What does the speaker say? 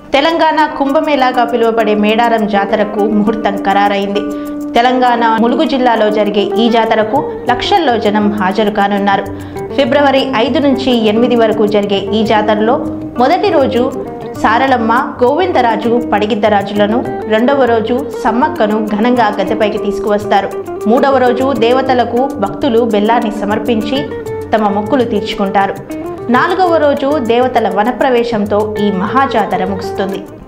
తెలంగాణ కుంభమేళాగా పిలువబడే మేడారం జాతరకు ముహూర్తం ఖరారైంది తెలంగాణ ములుగు జిల్లాలో జరిగే ఈ జాతరకు లక్షల్లో జనం హాజరు కానున్నారు ఫిబ్రవరి ఐదు నుంచి ఎనిమిది వరకు జరిగే ఈ జాతరలో మొదటి రోజు సారలమ్మ గోవిందరాజు పడిగిద్దరాజులను రెండవ రోజు సమ్మక్కను ఘనంగా గద్దెపైకి తీసుకువస్తారు మూడవ రోజు దేవతలకు భక్తులు బెల్లాన్ని సమర్పించి తమ మొక్కులు తీర్చుకుంటారు నాలుగవ రోజు దేవతల వనప్రవేశంతో ఈ మహాజాతర ముగుస్తుంది